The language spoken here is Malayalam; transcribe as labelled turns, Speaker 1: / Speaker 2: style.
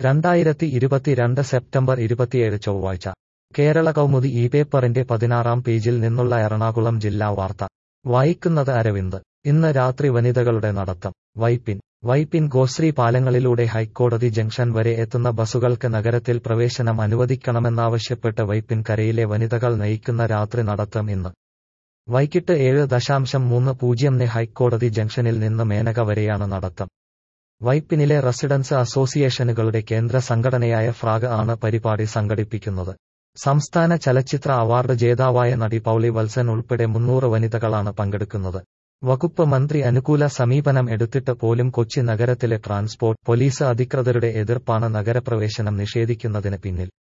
Speaker 1: രണ്ടായിരത്തി ഇരുപത്തിരണ്ട് സെപ്റ്റംബർ ഇരുപത്തിയേഴ് ചൊവ്വാഴ്ച കേരള കൗമുദി ഈ പേപ്പറിന്റെ പതിനാറാം പേജിൽ നിന്നുള്ള എറണാകുളം ജില്ലാ വാർത്ത വായിക്കുന്നത് അരവിന്ദ് ഇന്ന് രാത്രി വനിതകളുടെ നടത്തം വൈപ്പിൻ വൈപ്പിൻ ഗോശ്രീ പാലങ്ങളിലൂടെ ഹൈക്കോടതി ജംഗ്ഷൻ വരെ എത്തുന്ന ബസുകൾക്ക് നഗരത്തിൽ പ്രവേശനം അനുവദിക്കണമെന്നാവശ്യപ്പെട്ട് വൈപ്പിൻ കരയിലെ വനിതകൾ നയിക്കുന്ന രാത്രി നടത്തം ഇന്ന് വൈകിട്ട് ഏഴ് ദശാംശം മൂന്ന് പൂജ്യംന് ഹൈക്കോടതി ജംഗ്ഷനിൽ നിന്ന് മേനക വരെയാണ് നടത്തം വൈപ്പിനിലെ റെസിഡൻസ് അസോസിയേഷനുകളുടെ കേന്ദ്ര സംഘടനയായ ഫ്രാഗ് ആണ് പരിപാടി സംഘടിപ്പിക്കുന്നത് സംസ്ഥാന ചലച്ചിത്ര അവാർഡ് ജേതാവായ നടി പൌളി വത്സൻ ഉൾപ്പെടെ മുന്നൂറ് വനിതകളാണ് പങ്കെടുക്കുന്നത് വകുപ്പ് മന്ത്രി അനുകൂല സമീപനം എടുത്തിട്ട് പോലും കൊച്ചി നഗരത്തിലെ ട്രാൻസ്പോർട്ട് പോലീസ് അധികൃതരുടെ എതിർപ്പാണ് നഗരപ്രവേശനം നിഷേധിക്കുന്നതിന് പിന്നിൽ